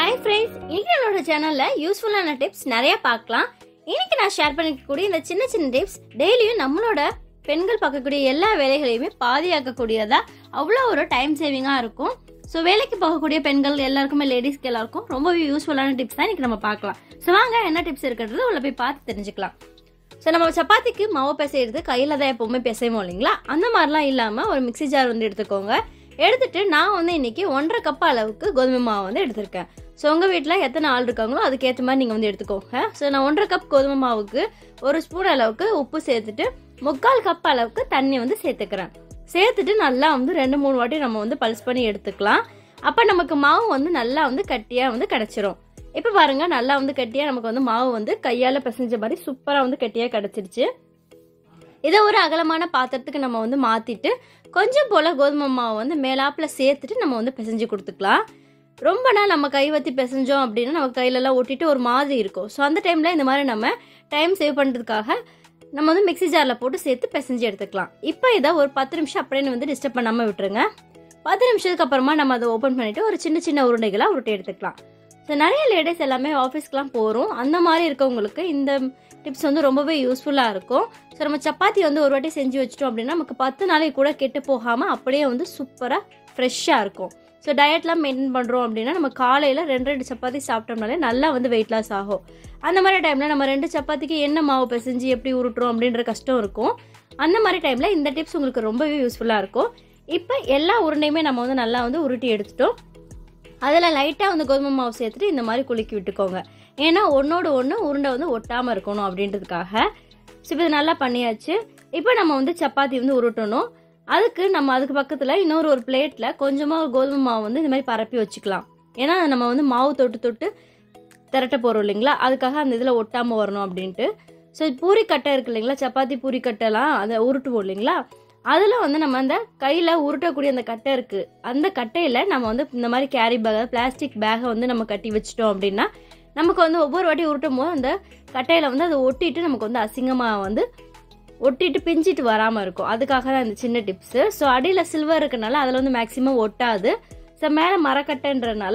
hi friends இன்னைக்கு நம்மளோட சேனல்ல யூஸ்ஃபுல்லான டிப்ஸ் நிறைய பார்க்கலாம் இன்னைக்கு நான் ஷேர் பண்ணிக்கக்கூடிய இந்த சின்ன சின்ன டிப்ஸ் டெய்லியும் நம்மளோட பெண்கள் பார்க்கக்கூடிய எல்லா வேலைகளையுமே பாதியாக்கக்கூடியதா அவ்வளோ ஒரு டைம் சேவிங்காக இருக்கும் ஸோ வேலைக்கு போகக்கூடிய பெண்கள் எல்லாருக்குமே லேடிஸ்க்கு எல்லாருக்கும் ரொம்பவே யூஸ்ஃபுல்லான டிப்ஸ் தான் இன்னைக்கு நம்ம பார்க்கலாம் ஸோ வாங்க என்ன டிப்ஸ் இருக்கிறது உள்ள போய் பார்த்து தெரிஞ்சுக்கலாம் ஸோ நம்ம சப்பாத்திக்கு மாவு பிசைறது கையில் தான் எப்போவுமே பிசைவோம் இல்லைங்களா அந்த மாதிரிலாம் இல்லாமல் ஒரு மிக்ஸி ஜார் வந்து எடுத்துக்கோங்க எடுத்துட்டு நான் வந்து இன்னைக்கு ஒன்றரை கப் அளவுக்கு கோதுமை மாவு வந்து எடுத்திருக்கேன் ஸோ உங்கள் வீட்டில் எத்தனை ஆள் இருக்காங்களோ அதுக்கேற்ற மாதிரி நீங்கள் வந்து எடுத்துக்கோங்க ஸோ நான் ஒன்றரை கப் கோதுமை மாவுக்கு ஒரு ஸ்பூன் அளவுக்கு உப்பு சேர்த்துட்டு முக்கால் கப் அளவுக்கு தண்ணி வந்து சேர்த்துக்கிறேன் சேர்த்துட்டு நல்லா வந்து ரெண்டு மூணு வாட்டி நம்ம வந்து பல்ஸ் பண்ணி எடுத்துக்கலாம் அப்போ நமக்கு மாவு வந்து நல்லா வந்து கட்டியாக வந்து கிடச்சிரும் இப்போ பாருங்க நல்லா வந்து கட்டியாக நமக்கு வந்து மாவு வந்து கையால் பிசைஞ்ச மாதிரி சூப்பராக வந்து கட்டியாக கிடச்சிருச்சு இதை ஒரு அகலமான பாத்திரத்துக்கு நம்ம வந்து மாற்றிட்டு கொஞ்சம் போல் கோதுமை மாவு வந்து மேலாப்பில் சேர்த்துட்டு நம்ம வந்து பிசைஞ்சு கொடுத்துக்கலாம் ரொம்ப நாள் நம்ம கை வத்தி பிசைஞ்சோம் அப்படின்னா நம்ம கையிலலாம் ஒட்டிட்டு ஒரு மாதிரி இருக்கும் ஸோ அந்த டைமில் இந்த மாதிரி நம்ம டைம் சேவ் பண்ணுறதுக்காக நம்ம வந்து மிக்ஸி ஜாரில் போட்டு சேர்த்து பிசைஞ்சு எடுத்துக்கலாம் இப்போ இதை ஒரு பத்து நிமிஷம் அப்படியே வந்து டிஸ்டர்ப் பண்ணாமல் விட்டுருங்க பத்து நிமிஷத்துக்கு அப்புறமா நம்ம அதை ஓப்பன் பண்ணிவிட்டு ஒரு சின்ன சின்ன உருண்டைகளாக உருட்டி எடுத்துக்கலாம் ஸோ நிறைய லேடிஸ் எல்லாமே ஆஃபீஸ்க்குலாம் போகிறோம் அந்த மாதிரி இருக்கவங்களுக்கு இந்த டிப்ஸ் வந்து ரொம்பவே யூஸ்ஃபுல்லாக இருக்கும் ஸோ நம்ம சப்பாத்தி வந்து ஒரு வாட்டி செஞ்சு வச்சிட்டோம் அப்படின்னா நமக்கு பத்து நாளைக்கு கூட கெட்டு போகாமல் அப்படியே வந்து சூப்பராக ஃப்ரெஷ்ஷாக இருக்கும் ஸோ டயட்லாம் மெயின்டைன் பண்ணுறோம் அப்படின்னா நம்ம காலையில் ரெண்டு ரெண்டு சப்பாத்தி சாப்பிட்டோம்னாலே நல்லா வந்து வெயிட் லாஸ் ஆகும் அந்த மாதிரி டைமில் நம்ம ரெண்டு சப்பாத்திக்கு என்ன மாவு பிசைஞ்சு எப்படி உருட்டுறோம் அப்படின்ற கஷ்டம் இருக்கும் அந்த மாதிரி டைமில் இந்த டிப்ஸ் உங்களுக்கு ரொம்பவே யூஸ்ஃபுல்லாக இருக்கும் இப்போ எல்லா உருண்டையுமே நம்ம வந்து நல்லா வந்து உருட்டி எடுத்துட்டோம் அதில் லைட்டாக வந்து கோதுமை மாவு சேர்த்துட்டு இந்த மாதிரி குலுக்கி விட்டுக்கோங்க ஏன்னா ஒன்றோட ஒன்று உருண்டை வந்து ஒட்டாமல் இருக்கணும் அப்படின்றதுக்காக ஸோ இப்போ இது நல்லா பண்ணியாச்சு இப்போ நம்ம வந்து சப்பாத்தி வந்து உருட்டணும் அதுக்கு நம்ம அதுக்கு பக்கத்தில் இன்னொரு ஒரு பிளேட்டில் கொஞ்சமாக கோதுமை மாவு வந்து இந்த மாதிரி பரப்பி வச்சுக்கலாம் ஏன்னா நம்ம வந்து மாவு தொட்டு தொட்டு திரட்ட போகிறோம் இல்லைங்களா அதுக்காக அந்த இதில் ஒட்டாமல் வரணும் அப்படின்ட்டு ஸோ பூரி கட்டை இருக்கு இல்லைங்களா சப்பாத்தி பூரி கட்டைலாம் அதை உருட்டுவோம் இல்லைங்களா அதில் வந்து நம்ம அந்த கையில் உருட்டக்கூடிய அந்த கட்டை இருக்குது அந்த கட்டையில் நம்ம வந்து இந்த மாதிரி கேரி பேக் பிளாஸ்டிக் பேக்கை வந்து நம்ம கட்டி வச்சிட்டோம் அப்படின்னா நமக்கு வந்து ஒவ்வொரு வாட்டி உருட்டும் போது அந்த கட்டையில் வந்து அதை ஒட்டிட்டு நமக்கு வந்து அசிங்கமாக வந்து ஒட்டிட்டு பிஞ்சிட்டு வராமல் இருக்கும் அதுக்காக தான் இந்த சின்ன டிப்ஸு ஸோ அடியில் சில்வர் இருக்கனால அதில் வந்து மேக்ஸிமம் ஒட்டாது ஸோ மேலே மரக்கட்டைன்றனால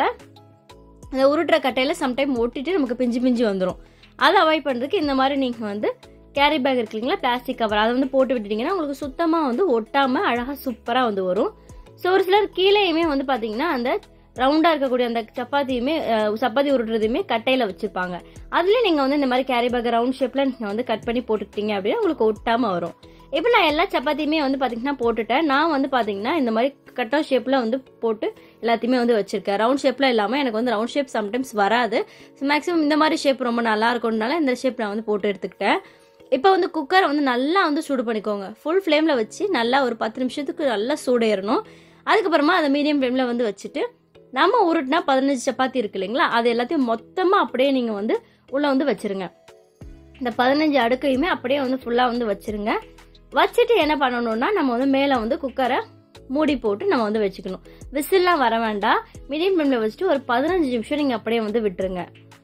அந்த உருட்டுற கட்டையில் சம்டைம் ஒட்டிட்டு நமக்கு பிஞ்சு பிஞ்சு வந்துடும் அதை அவாய்ட் பண்ணுறதுக்கு இந்த மாதிரி நீங்கள் வந்து கேரி பேக் இருக்கு இல்லைங்களா பிளாஸ்டிக் கவர் அதை வந்து போட்டு விட்டுட்டீங்கன்னா உங்களுக்கு சுத்தமாக வந்து ஒட்டாமல் அழகாக சூப்பராக வந்து வரும் ஸோ ஒரு சிலர் கீழேயுமே வந்து பார்த்தீங்கன்னா அந்த ரவுண்டாக இருக்கக்கூடிய அந்த சப்பாத்தியுமே அஹ், சப்பாத்தி உருட்டுறதுமே கட்டையில் வச்சுருப்பாங்க அதுலேயும் நீங்கள் வந்து இந்த மாதிரி கேரி பேக் ரவுண்ட் ஷேப்பில் நீங்கள் வந்து கட் பண்ணி போட்டுக்கிட்டீங்க அப்படின்னா உங்களுக்கு ஒட்டாமல் வரும் இப்போ நான் எல்லா சப்பாத்தியுமே வந்து பார்த்தீங்கன்னா போட்டுட்டேன் நான் வந்து பார்த்தீங்கன்னா இந்த மாதிரி கட்டோ ஷேப்பில் வந்து போட்டு எல்லாத்தையுமே வந்து வச்சிருக்கேன் ரவுண்ட் ஷேப்பில் இல்லாமல் எனக்கு வந்து ரவுண்ட் ஷேப் சம்டைம்ஸ் வராது ஸோ மேக்ஸிமம் இந்த மாதிரி ஷேப் ரொம்ப நல்லா இருக்கும்னால இந்த ஷேப் நான் வந்து போட்டு எடுத்துக்கிட்டேன் இப்போ வந்து குக்கரை வந்து நல்லா வந்து சூடு பண்ணிக்கோங்க ஃபுல் ஃப்ளேமில் வச்சு நல்லா ஒரு பத்து நிமிஷத்துக்கு நல்லா சூடேறணும் அதுக்கப்புறமா அதை மீடியம் ஃப்ளேமில் வந்து வச்சுட்டு நம்ம உருட்டினா பதினஞ்சு சப்பாத்தி இருக்கு இல்லைங்களா அது எல்லாத்தையும் மொத்தமாக அப்படியே நீங்கள் வந்து உள்ளே வந்து வச்சிருங்க இந்த பதினஞ்சு அடுக்கையுமே அப்படியே வந்து ஃபுல்லாக வந்து வச்சிருங்க வச்சுட்டு என்ன பண்ணணும்னா நம்ம வந்து மேலே வந்து குக்கரை மூடி போட்டு நம்ம வந்து வச்சுக்கணும் விசில்லாம் வர வேண்டாம் மீடியம் ஃப்ளேமில் வச்சுட்டு ஒரு பதினஞ்சு நிமிஷம் நீங்கள் அப்படியே வந்து விட்டுருங்க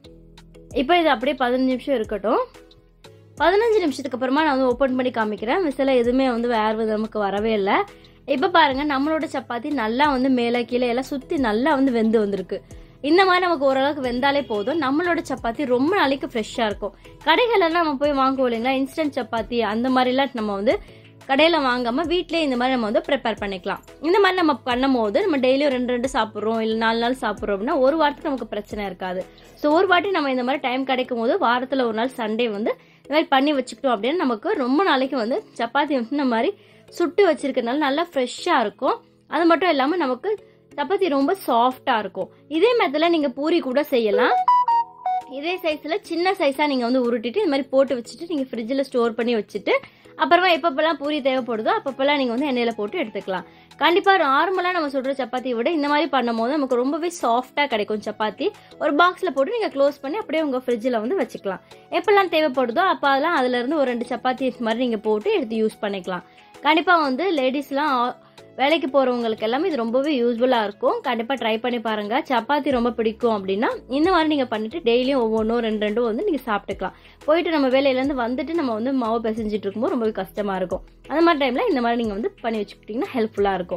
இப்போ இது அப்படியே பதினஞ்சு நிமிஷம் இருக்கட்டும் பதினஞ்சு நிமிஷத்துக்கு அப்புறமா நான் வந்து ஓப்பன் பண்ணி காமிக்கிறேன் விசில எதுவுமே வந்து வேறு நமக்கு வரவே இல்லை இப்போ பாருங்க நம்மளோட சப்பாத்தி நல்லா வந்து மேலே கீழே எல்லாம் சுற்றி நல்லா வந்து வெந்து வந்திருக்கு இந்த மாதிரி நமக்கு ஓரளவுக்கு வெந்தாலே போதும் நம்மளோட சப்பாத்தி ரொம்ப நாளைக்கு ஃப்ரெஷ்ஷாக இருக்கும் கடைகளெல்லாம் நம்ம போய் வாங்குவோம் இல்லைங்களா இன்ஸ்டன்ட் சப்பாத்தி அந்த மாதிரிலாம் நம்ம வந்து கடையில் வாங்காமல் வீட்டிலே இந்த மாதிரி நம்ம வந்து ப்ரிப்பேர் பண்ணிக்கலாம் இந்த மாதிரி நம்ம பண்ணும் போது நம்ம டெய்லியும் ரெண்டு ரெண்டு சாப்பிட்றோம் இல்லை நாலு நாள் சாப்பிட்றோம் அப்படின்னா ஒரு வாரத்துக்கு நமக்கு பிரச்சனை இருக்காது ஸோ ஒரு வாட்டி நம்ம இந்த மாதிரி டைம் கிடைக்கும் போது வாரத்தில் ஒரு நாள் சண்டே வந்து இந்த மாதிரி பண்ணி வச்சுக்கிட்டோம் அப்படின்னு நமக்கு ரொம்ப நாளைக்கு வந்து சப்பாத்தி வந்து இந்த மாதிரி சுட்டு வச்சிருக்கனால நல்லா ஃப்ரெஷ்ஷாக இருக்கும் அது மட்டும் இல்லாமல் நமக்கு சப்பாத்தி ரொம்ப சாஃப்டாக இருக்கும் இதே மெத்தடில் நீங்கள் பூரி கூட செய்யலாம் இதே சைஸில் சின்ன சைஸாக நீங்கள் வந்து உருட்டிட்டு இந்த மாதிரி போட்டு வச்சுட்டு நீங்கள் ஃப்ரிட்ஜில் ஸ்டோர் பண்ணி வச்சுட்டு அப்புறமா எப்பப்பெல்லாம் பூரி தேவைப்படுதோ அப்பப்பெல்லாம் நீங்கள் வந்து எண்ணெயில் போட்டு எடுத்துக்கலாம் கண்டிப்பாக நார்மலாக நம்ம சுடுற சப்பாத்தியை விட இந்த மாதிரி பண்ணும்போது நமக்கு ரொம்பவே சாஃப்டாக கிடைக்கும் சப்பாத்தி ஒரு பாக்ஸில் போட்டு நீங்கள் க்ளோஸ் பண்ணி அப்படியே உங்கள் ஃப்ரிட்ஜில் வந்து வச்சுக்கலாம் எப்பெல்லாம் தேவைப்படுதோ அப்போ அதெல்லாம் அதுலேருந்து ஒரு ரெண்டு சப்பாத்தி இது மாதிரி நீங்கள் போட்டு எடுத்து யூஸ் பண்ணிக்கலாம் கண்டிப்பாக வந்து லேடிஸ்லாம் வேலைக்கு போகிறவங்களுக்கு எல்லாமே இது ரொம்பவே யூஸ்ஃபுல்லாக இருக்கும் கண்டிப்பாக ட்ரை பண்ணி பாருங்கள் சப்பாத்தி ரொம்ப பிடிக்கும் அப்படின்னா இந்த மாதிரி நீங்கள் பண்ணிவிட்டு டெய்லியும் ஒவ்வொன்றும் ரெண்டு ரெண்டும் வந்து நீங்கள் சாப்பிட்டுக்கலாம் போயிட்டு நம்ம வேலையிலேருந்து வந்துட்டு நம்ம வந்து மாவு பிசைஞ்சிட்டு இருக்கும்போது ரொம்பவே கஷ்டமாக இருக்கும் அந்த மாதிரி டைமில் இந்த மாதிரி நீங்கள் வந்து பண்ணி வச்சுக்கிட்டிங்கன்னா ஹெல்ப்ஃபுல்லாக இருக்கும்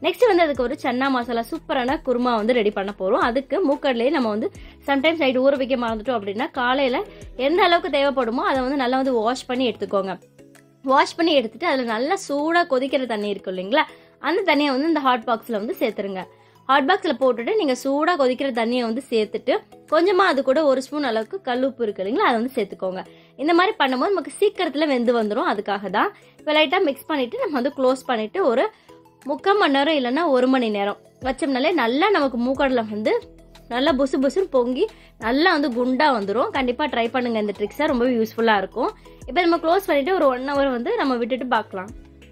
நெக்ஸ்ட் வந்து அதுக்கு ஒரு சன்னா மசாலா சூப்பரான குருமா வந்து ரெடி பண்ண போகிறோம் அதுக்கு மூக்கடலையே நம்ம வந்து சம்டைம்ஸ் நைட் ஊற வைக்க மறந்துட்டோம் அப்படின்னா காலையில் எந்த அளவுக்கு தேவைப்படுமோ அதை வந்து நல்லா வந்து வாஷ் பண்ணி எடுத்துக்கோங்க வாஷ் பண்ணி எடுத்துட்டு அதில் நல்லா சூடாக கொதிக்கிற தண்ணி இருக்கும் இல்லைங்களா அந்த தண்ணியை வந்து இந்த ஹாட் பாக்ஸில் வந்து சேர்த்துருங்க ஹாட் பாக்ஸில் போட்டுட்டு நீங்கள் சூடாக கொதிக்கிற தண்ணியை வந்து சேர்த்துட்டு கொஞ்சமாக அது கூட ஒரு ஸ்பூன் அளவுக்கு கல் உப்பு இருக்கு இல்லைங்களா அதை வந்து சேர்த்துக்கோங்க இந்த மாதிரி பண்ணும்போது நமக்கு சீக்கிரத்தில் வெந்து வந்துடும் அதுக்காக தான் இப்போ லைட்டாக மிக்ஸ் பண்ணிவிட்டு நம்ம வந்து க்ளோஸ் பண்ணிவிட்டு ஒரு முக்கால் மணி நேரம் இல்லைன்னா ஒரு மணி நேரம் வச்சோம்னாலே நல்லா நமக்கு மூக்கடலை வந்து நல்லா புசு புசுன்னு பொங்கி நல்லா வந்து குண்டா வந்துடும் கண்டிப்பாக ட்ரை பண்ணுங்க இந்த ட்ரிக்ஸை ரொம்பவே யூஸ்ஃபுல்லாக இருக்கும் இப்போ நம்ம க்ளோஸ் பண்ணிவிட்டு ஒரு ஒன் ஹவர் வந்து நம்ம விட்டுட்டு பார்க்கலாம்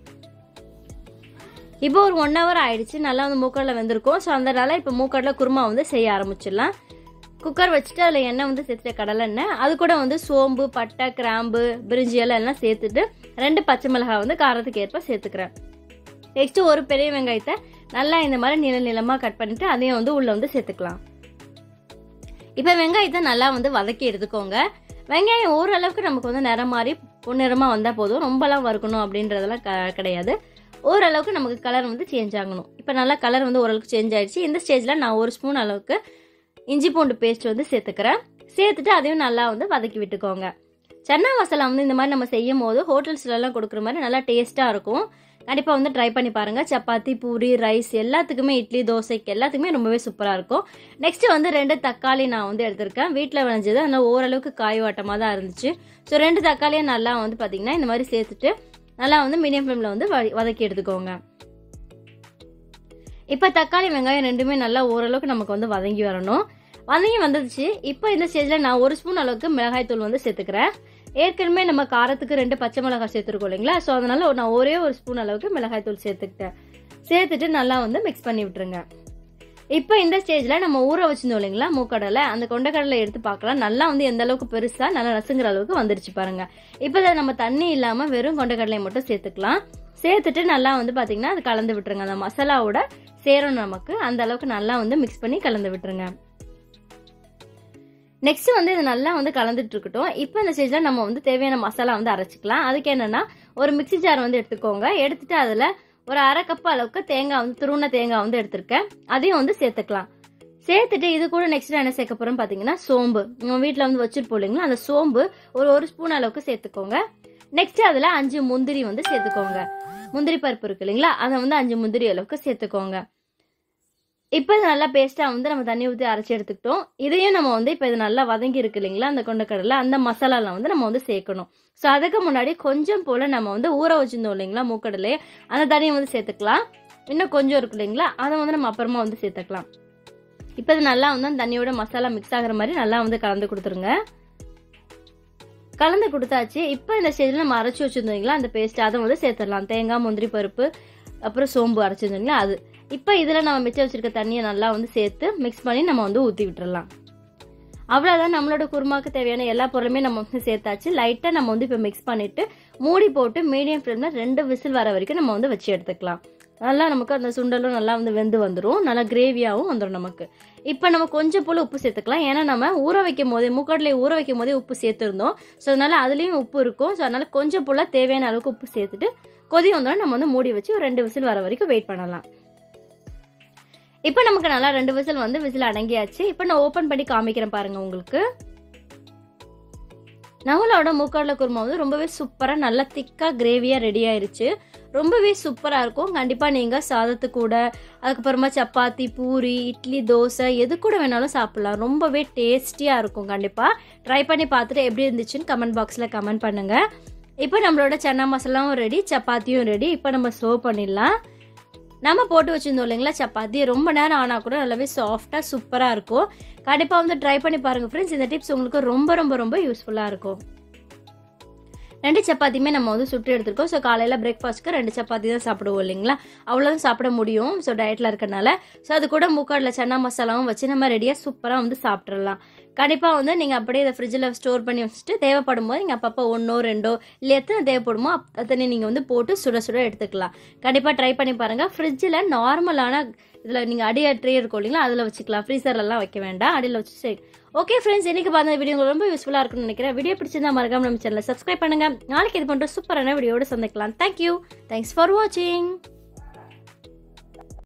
இப்போ ஒரு ஒன் ஹவர் ஆயிடுச்சு நல்லா வந்து மூக்கடலை வெந்திருக்கும் ஸோ அதனால இப்போ மூக்கடலை குருமா வந்து செய்ய ஆரம்பிச்சிடலாம் குக்கர் வச்சுட்டு அதில் எண்ணெய் வந்து சேர்த்துட்டு கடலை எண்ணெய் அது கூட வந்து சோம்பு பட்டை கிராம்பு பிரிஞ்சி எல்லாம் எல்லாம் சேர்த்துட்டு ரெண்டு பச்சை மிளகாய் வந்து காரத்துக்கு ஏற்ப சேர்த்துக்கிறேன் நெக்ஸ்ட் ஒரு பெரிய வெங்காயத்தை நல்லா இந்த மாதிரி நீள நீளமாக கட் பண்ணிட்டு அதையும் வந்து உள்ள வந்து சேர்த்துக்கலாம் இப்போ வெங்காயத்தை நல்லா வந்து வதக்கி எடுத்துக்கோங்க வெங்காயம் ஓரளவுக்கு நமக்கு வந்து நிறம் மாதிரி பொன்னிறமாக வந்தால் போதும் ரொம்பலாம் வறுக்கணும் அப்படின்றதெல்லாம் க- கிடையாது ஓரளவுக்கு நமக்கு கலர் வந்து சேஞ்ச் ஆகணும் இப்போ நல்லா கலர் வந்து ஓரளவுக்கு சேஞ்ச் ஆயிடுச்சு இந்த ஸ்டேஜில் நான் ஒரு ஸ்பூன் அளவுக்கு இஞ்சி பூண்டு பேஸ்ட் வந்து சேர்த்துக்கிறேன் சேர்த்துட்டு அதையும் நல்லா வந்து வதக்கி விட்டுக்கோங்க சன்னா மசாலா வந்து இந்த மாதிரி நம்ம செய்யும் போது ஹோட்டல்ஸ்லலாம் கொடுக்குற மாதிரி நல்லா டேஸ்ட்டாக இருக்கும் கண்டிப்பாக வந்து ட்ரை பண்ணி பாருங்கள் சப்பாத்தி பூரி ரைஸ் எல்லாத்துக்குமே இட்லி தோசைக்கு எல்லாத்துக்குமே ரொம்பவே சூப்பராக இருக்கும் நெக்ஸ்ட் வந்து ரெண்டு தக்காளி நான் வந்து எடுத்திருக்கேன் வீட்டில் விளைஞ்சது அதனால் ஓரளவுக்கு காய் வாட்டமாக தான் இருந்துச்சு ஸோ ரெண்டு தக்காளியை நல்லா வந்து பார்த்தீங்கன்னா இந்த மாதிரி சேர்த்துட்டு நல்லா வந்து மீடியம் ஃப்ளேமில் வந்து வ- வதக்கி எடுத்துக்கோங்க இப்போ தக்காளி வெங்காயம் ரெண்டுமே நல்லா ஓரளவுக்கு நமக்கு வந்து வதங்கி வரணும் வதங்கி வந்துடுச்சு இப்போ இந்த ஸ்டேஜில் நான் ஒரு ஸ்பூன் அளவுக்கு மிளகாய் தூள் வந்து சேர்த்துக்கிறேன் ஏற்கனவே நம்ம காரத்துக்கு ரெண்டு பச்சை மிளகாய் சேர்த்துருக்கோம் இல்லைங்களா ஸோ அதனால நான் ஒரே ஒரு ஸ்பூன் அளவுக்கு மிளகாய் தூள் சேர்த்துக்கிட்டேன் சேர்த்துட்டு நல்லா வந்து மிக்ஸ் பண்ணி விட்டுருங்க இப்போ இந்த ஸ்டேஜில் நம்ம ஊற வச்சிருந்தோம் இல்லைங்களா மூக்கடலை அந்த கொண்டக்கடலை எடுத்து பார்க்கலாம் நல்லா வந்து எந்த அளவுக்கு பெருசாக நல்லா ரசுங்கிற அளவுக்கு வந்துருச்சு பாருங்க இப்போ இதை நம்ம தண்ணி இல்லாமல் வெறும் கொண்டக்கடலையை மட்டும் சேர்த்துக்கலாம் சேர்த்துட்டு நல்லா வந்து பார்த்தீங்கன்னா அது கலந்து விட்டுருங்க அந்த மசாலாவோட சேரும் நமக்கு அந்த அளவுக்கு நல்லா வந்து மிக்ஸ் பண்ணி கலந்து விட்டுருங்க நெக்ஸ்ட் வந்து இது நல்லா வந்து கலந்துட்டு இருக்கட்டும் இப்போ இந்த ஸ்டேஜில் நம்ம வந்து தேவையான மசாலா வந்து அரைச்சிக்கலாம் அதுக்கு என்னன்னா ஒரு மிக்ஸி ஜார் வந்து எடுத்துக்கோங்க எடுத்துட்டு அதில் ஒரு அரை கப் அளவுக்கு தேங்காய் வந்து துருவன தேங்காய் வந்து எடுத்திருக்கேன் அதையும் வந்து சேர்த்துக்கலாம் சேர்த்துட்டு இது கூட நெக்ஸ்ட் என்ன சேர்க்க போறோம் பார்த்தீங்கன்னா சோம்பு நம்ம வீட்டில் வந்து வச்சிருப்போம் இல்லைங்களா அந்த சோம்பு ஒரு ஒரு ஸ்பூன் அளவுக்கு சேர்த்துக்கோங்க நெக்ஸ்ட் அதில் அஞ்சு முந்திரி வந்து சேர்த்துக்கோங்க முந்திரி பருப்பு இருக்கு இல்லைங்களா அதை வந்து அஞ்சு முந்திரி அளவுக்கு சேர்த்துக்கோங்க இப்போ இது நல்லா பேஸ்ட்டாக வந்து நம்ம தண்ணி ஊற்றி அரைச்சி எடுத்துக்கிட்டோம் இதையும் நம்ம வந்து இப்போ இது நல்லா வதங்கி இருக்கு இல்லைங்களா அந்த கொண்டக்கடலை அந்த மசாலாலாம் வந்து நம்ம வந்து சேர்க்கணும் ஸோ அதுக்கு முன்னாடி கொஞ்சம் போல் நம்ம வந்து ஊற வச்சிருந்தோம் இல்லைங்களா மூக்கடலையே அந்த தண்ணியை வந்து சேர்த்துக்கலாம் இன்னும் கொஞ்சம் இருக்கு இல்லைங்களா அதை வந்து நம்ம அப்புறமா வந்து சேர்த்துக்கலாம் இப்போ இது நல்லா வந்து அந்த தண்ணியோட மசாலா மிக்ஸ் ஆகுற மாதிரி நல்லா வந்து கலந்து கொடுத்துருங்க கலந்து கொடுத்தாச்சு இப்போ இந்த ஸ்டேஜில் நம்ம அரைச்சி வச்சுருந்தீங்களா அந்த பேஸ்ட் அதை வந்து சேர்த்துடலாம் தேங்காய் முந்திரி பருப்பு அப்புறம் சோம்பு அரைச்சிருந்தீங்களா அது இப்போ இதில் நம்ம மிச்சம் வச்சிருக்க தண்ணியை நல்லா வந்து சேர்த்து மிக்ஸ் பண்ணி நம்ம வந்து ஊற்றி விட்டுறலாம் அவ்வளோதான் நம்மளோட குருமாக்கு தேவையான எல்லா பொருளுமே நம்ம வந்து சேர்த்தாச்சு லைட்டாக நம்ம வந்து இப்போ மிக்ஸ் பண்ணிட்டு மூடி போட்டு மீடியம் ஃப்ளேமில் ரெண்டு விசில் வர வரைக்கும் நம்ம வந்து வச்சு எடுத்துக்கலாம் நல்லா நமக்கு அந்த சுண்டலும் நல்லா வந்து வெந்து வந்துடும் நல்லா கிரேவியாகவும் வந்துடும் நமக்கு இப்போ நம்ம கொஞ்சம் போல் உப்பு சேர்த்துக்கலாம் ஏன்னா நம்ம ஊற வைக்கும் போதே மூக்கடலை ஊற வைக்கும் போதே உப்பு சேர்த்துருந்தோம் ஸோ அதனால அதுலேயும் உப்பு இருக்கும் ஸோ அதனால கொஞ்சம் போல் தேவையான அளவுக்கு உப்பு சேர்த்துட்டு கொதி வந்தோடனே நம்ம வந்து மூடி வச்சு ஒரு ரெண்டு விசில் வர வரைக்கும் வெயிட் பண்ணலாம் இப்போ நமக்கு நல்லா ரெண்டு விசில் வந்து விசில் அடங்கியாச்சு இப்போ நான் ஓப்பன் பண்ணி காமிக்கிறேன் பாருங்க உங்களுக்கு நம்மளோட மூக்கடலை குருமா வந்து ரொம்பவே சூப்பராக நல்லா திக்காக கிரேவியாக ரெடி ஆயிருச்சு ரொம்பவே சூப்பராக இருக்கும் கண்டிப்பாக நீங்கள் சாதத்து கூட அதுக்கப்புறமா சப்பாத்தி பூரி இட்லி தோசை எது கூட வேணாலும் சாப்பிட்லாம் ரொம்பவே டேஸ்டியாக இருக்கும் கண்டிப்பாக ட்ரை பண்ணி பார்த்துட்டு எப்படி இருந்துச்சுன்னு கமெண்ட் பாக்ஸில் கமெண்ட் பண்ணுங்கள் இப்போ நம்மளோட சன்னா மசாலாவும் ரெடி சப்பாத்தியும் ரெடி இப்போ நம்ம சர்வ் பண்ணிடலாம் நம்ம போட்டு வச்சிருந்தோம் இல்லைங்களா சப்பாத்தி ரொம்ப நேரம் ஆனால் கூட நல்லாவே சாஃப்டாக சூப்பராக இருக்கும் கண்டிப்பாக வந்து ட்ரை பண்ணி பாருங்கள் ஃப்ரெண்ட்ஸ் இந்த டிப்ஸ் உங்களுக்கு ரொம்ப ரொம்ப ரொம்ப யூஸ்ஃபுல்லாக இருக்கும் ரெண்டு சப்பாத்தியுமே நம்ம வந்து சுட்டு எடுத்துருக்கோம் ஸோ காலையில் பிரேக்ஃபாஸ்ட்க்கு ரெண்டு சப்பாத்தி தான் சாப்பிடுவோம் இல்லைங்களா அவ்வளோதான் சாப்பிட முடியும் ஸோ டயட்டில் இருக்கறனால ஸோ அது கூட முக்காடில் சன்னா மசாலாவும் வச்சு நம்ம ரெடியாக சூப்பராக வந்து சாப்பிட்றலாம் கண்டிப்பாக வந்து நீங்கள் அப்படியே இதை ஃப்ரிட்ஜில் ஸ்டோர் பண்ணி வச்சுட்டு தேவைப்படும் போது நீங்கள் அப்பப்போ ஒன்றோ ரெண்டோ இல்லை எத்தனை தேவைப்படுமோ அப்- அத்தனை நீங்கள் வந்து போட்டு சுட சுட எடுத்துக்கலாம் கண்டிப்பாக ட்ரை பண்ணி பாருங்கள் ஃப்ரிட்ஜில் நார்மலான இதில் நீங்கள் அடி ட்ரே இருக்கும் இல்லைங்களா அதில் வச்சுக்கலாம் ஃப்ரீசர்லலாம் வைக்க வேண்டாம் அடியில் வச்சு சரி ஓகே ஃப்ரெண்ட்ஸ் இன்னைக்கு பார்த்த வீடியோ உங்களுக்கு ரொம்ப யூஸ்ஃபுல்லாக இருக்கும்னு நினைக்கிறேன் வீடியோ பிடிச்சிருந்தா மறக்காம நம்ம சேனலை சப்ஸ்கிரைப் பண்ணுங்க நாளைக்கு இது பண்ணுற சூப்பரான வீடியோட சந்திக்கலாம் தேங்க்யூ தேங்க்ஸ் ஃபார் வாட்சிங்